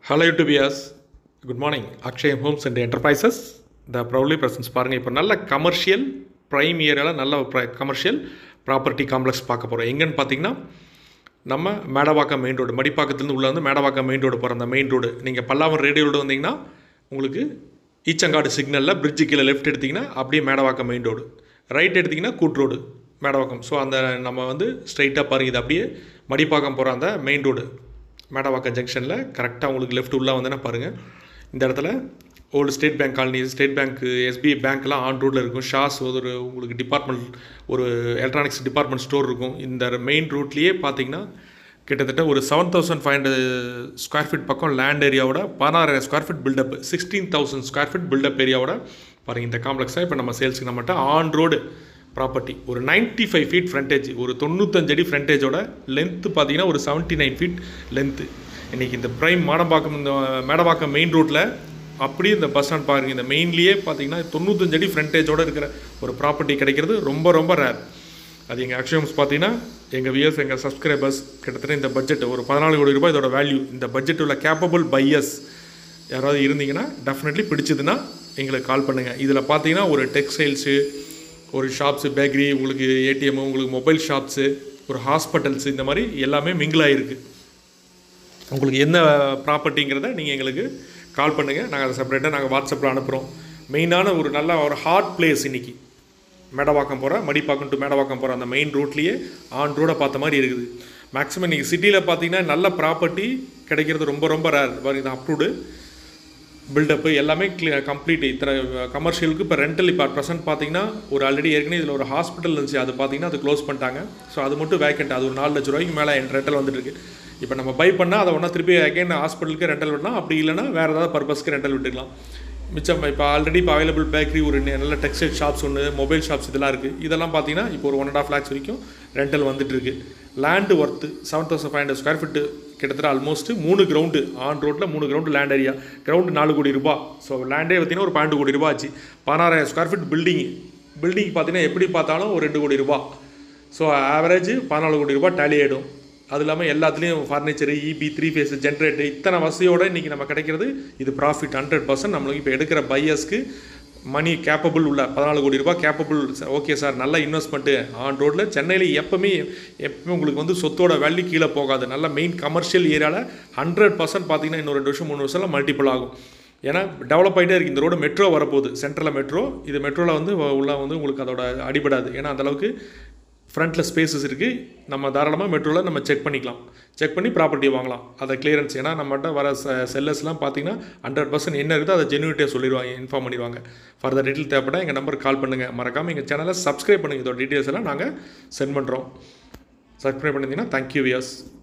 hello YouTubians good morning Akshayam homes and enterprises the proudly presents பாருங்கள் இப்போ நல்ல commercial prime ஏரியாவில் நல்ல கமர்ஷியல் ப்ராப்பர்ட்டி காம்ப்ளெக்ஸ் பார்க்க போகிறோம் எங்கன்னு பார்த்தீங்கன்னா நம்ம மேடவாக்கம் மெயின் ரோடு மடிப்பாக்கத்துலேருந்து உள்ளே வந்து மேடவாக்கம் மெயின் ரோடு போகிற அந்த மெயின் ரோடு நீங்கள் பல்லாவரம் ரேடியோ ரோடு வந்தீங்கன்னா உங்களுக்கு ஈச்சங்காடு சிக்னலில் பிரிட்ஜு கீழே லெஃப்ட் எடுத்திங்கன்னா அப்படியே மேடவாக்கம் மெயின் ரோடு ரைட் எடுத்திங்கன்னா கூட் ரோடு மேடவாக்கம் ஸோ அந்த நம்ம வந்து ஸ்ட்ரைட்டாக பாருங்க இது அப்படியே மடிப்பாக்கம் போகிற அந்த மெயின் ரோடு மேடவாக்கம் ஜங்ஷனில் கரெக்டாக உங்களுக்கு லெஃப்ட் உள்ளே வந்தேன்னா பாருங்கள் இந்த இடத்துல old state bank colony state bank SBI பேங்க்லாம் ஆன் ரோட்டில் இருக்கும் ஷாஸ் ஒரு உங்களுக்கு டிபார்ட்மெண்ட் ஒரு எலக்ட்ரானிக்ஸ் டிபார்ட்மெண்ட் ஸ்டோர் இருக்கும் இந்த மெயின் ரூட்லேயே பார்த்தீங்கன்னா கிட்டத்தட்ட ஒரு seven thousand five hundred square feet பக்கம் லேண்ட் ஏரியாவோட பதினாறாயிரம் square feet built up sixteen thousand square feet built up ஏரியாவோட பாருங்கள் இந்த காம்ப்ளெக்ஸாக இப்போ நம்ம சேல்ஸுக்கு நம்மகிட்ட ஆன் ரோடு ப்ராப்பர்ட்டி ஒரு 95 ஃபைவ் ஃபீட் ஃப்ரண்டேஜ் ஒரு தொண்ணூத்தஞ்சு அடி ஃப்ரண்டேஜோட லென்த்து பார்த்தீங்கன்னா ஒரு 79 நைன் ஃபீட் லென்த்து இன்றைக்கி இந்த ப்ரைம் மாடம்பாக்கம் இந்த மேடவாக்கம் மெயின் ரோட்டில் அப்படியே இந்த பஸ் ஸ்டாண்ட் பாருங்க இந்த மெயின்லேயே பார்த்தீங்கன்னா தொண்ணூத்தஞ்சு அடி ஃப்ரண்டேஜோட இருக்கிற ஒரு ப்ராப்பர்ட்டி கிடைக்கிறது ரொம்ப ரொம்ப ரேர் அது எங்கள் அக்ஷயம்ஸ் பார்த்தீங்கன்னா எங்கள் வியர்ஸ் எங்கள் சப்ஸ்கிரைபர்ஸ் கிட்டத்தட்ட இந்த பட்ஜெட் ஒரு பதினாலு கோடி ரூபாய் இதோட வேல்யூ இந்த பட்ஜெட் உள்ள கேப்பபிள் பையர்ஸ் யாராவது இருந்தீங்கன்னா டெஃபினெட்லி பிடிச்சதுன்னா எங்களுக்கு கால் பண்ணுங்கள் இதில் பார்த்தீங்கன்னா ஒரு டெக்ஸ்டைல்ஸு ஒரு ஷாப்ஸு பேக்கரி உங்களுக்கு ஏடிஎம் உங்களுக்கு மொபைல் ஷாப்ஸு ஒரு ஹாஸ்பிட்டல்ஸு இந்த மாதிரி எல்லாமே மிங்கிள் ஆகிருக்கு உங்களுக்கு என்ன ப்ராப்பர்ட்டிங்கிறத நீங்கள் எங்களுக்கு கால் பண்ணுங்கள் நாங்கள் அதை செப்பரேட்டாக நாங்கள் வாட்ஸ்அப்பில் அனுப்புகிறோம் மெயினான ஒரு நல்ல ஒரு ஹாட் பிளேஸ் இன்றைக்கி மேடவாக்கம் போகிற மடிப்பாக்கம் டு மேடவாக்கம் போகிற அந்த மெயின் ரோட்லேயே ஆன் ரோடை பார்த்த மாதிரி இருக்குது மேக்ஸிமம் இன்றைக்கி சிட்டியில் பார்த்தீங்கன்னா நல்ல ப்ராப்பர்ட்டி கிடைக்கிறது ரொம்ப ரொம்ப ரேர் இது அப்ரூவ்டு பில்டப்பு எல்லாமே கிளியர் கம்ப்ளீட் இத்தனை கமர்ஷியலுக்கு இப்போ ரெண்டல் இப்போ ப்ரெசென்ட் பார்த்தீங்கன்னா ஒரு ஆல்ரெடி ஏற்கனவே இதில் ஒரு ஹாஸ்பிட்டல் இருந்துச்சு அது பார்த்தீங்கன்னா அது க்ளோஸ் பண்ணிட்டாங்க ஸோ அது மட்டும் வேக்கண்ட் அது ஒரு நாலு லட்ச ரூபாய்க்கு மேலே ரெண்டல் வந்துட்டு இருக்கு இப்போ நம்ம பை பண்ணால் அதை ஒன்றா திருப்பி அகைன் ஹாஸ்பிட்டலுக்கு ரெண்டல் விடலாம் அப்படி இல்லைனா வேறு ஏதாவது பர்பஸ்க்கு ரெண்டல் விட்டுக்கலாம் மிச்சம் இப்போ ஆல்ரெடி இப்போ அவைலபிள் பேக்கரி ஒரு நெ- நல்ல டெக்ஸ்டைல் ஷாப்ஸ் ஒன்று மொபைல் ஷாப்ஸ் இதெல்லாம் இருக்குது இதெல்லாம் பார்த்தீங்கன்னா இப்போ ஒரு ஒன் அண்ட் ஆஃப் லேக்ஸ் வரைக்கும் ரெண்டல் வந்துட்டு இருக்கு land worth seven thousand five hundred square feet கிட்டத்தட்ட ஆல்மோஸ்ட் மூணு கிரவுண்டு ஆன் ரோட்டில் மூணு கிரவுண்டு லேண்ட் ஏரியா கிரவுண்டு நாலு கோடி ரூபாய் ஸோ லேண்டே பார்த்தீங்கன்னா ஒரு பன்னெண்டு கோடி ரூபாய் ஆச்சு பதினாறாயிரம் ஸ்கொயர் ஃபீட் பில்டிங் பில்டிங் பார்த்தீங்கன்னா எப்படி பார்த்தாலும் ஒரு ரெண்டு கோடி ரூபாய் ஸோ ஆவரேஜ் பதினாலு கோடி ரூபாய் டேலி ஆகிடும் அது இல்லாமல் எல்லாத்துலேயும் furniture EB three phase generator இத்தனை வசதியோட இன்றைக்கி நம்ம கிடைக்கிறது இது ப்ராஃபிட் ஹண்ட்ரட் பர்சன்ட் நம்மளுக்கு இப்போ எடுக்கிற பையர்ஸ்க்கு மணி கேப்பபிள் உள்ள பதினாலு கோடி ரூபாய் கேப்பபிள் ஓகே சார் நல்ல இன்வெஸ்ட்மெண்ட்டு ஆன் ரோட்டில் சென்னையில் எப்பவுமே எப்பவுமே உங்களுக்கு வந்து சொத்தோட வேல்யூ கீழே போகாது நல்ல மெயின் கமர்ஷியல் ஏரியாவில் ஹண்ட்ரட் பர்சன்ட் பார்த்தீங்கன்னா இன்னும் ரெண்டு வருஷம் மூணு வருஷம்ல மல்டிபிள் ஆகும் ஏன்னா டெவலப் ஆகிட்டே இருக்குது இந்த ரோடு மெட்ரோ வரப்போகுது சென்ட்ரலில் மெட்ரோ இது மெட்ரோவில் வந்து உள்ள வந்து உங்களுக்கு அதோட அடிபடாது ஏன்னா அந்தளவுக்கு ஃப்ரண்ட்டில் ஸ்பேசஸ் இருக்குது நம்ம தாராளமாக மெட்ரோவில் நம்ம செக் பண்ணிக்கலாம் செக் பண்ணி ப்ராப்பர்ட்டி வாங்கலாம் அதை கிளியரன்ஸ் ஏன்னா நம்மகிட்ட வர செல்லர்ஸ்லாம் பார்த்தீங்கன்னா ஹண்ட்ரட் பர்சன்ட் என்ன இருக்குதோ அதை ஜென்யூனிட்டியாக சொல்லிடுவாங்க இன்ஃபார்ம் பண்ணிடுவாங்க ஃபர்தர் டீட்டெயில் தேவைப்பட்டால் எங்கள் நம்பருக்கு கால் பண்ணுங்கள் மறக்காமல் எங்கள் சேனலை சப்ஸ்கிரைப் பண்ணுங்கள் இதோட டீட்டெயில்ஸ் எல்லாம் நாங்கள் சென்ட் பண்ணுறோம் சப்ஸ்கிரைப் பண்ணியிருந்தீங்கன்னா தேங்க்யூ வியர்ஸ்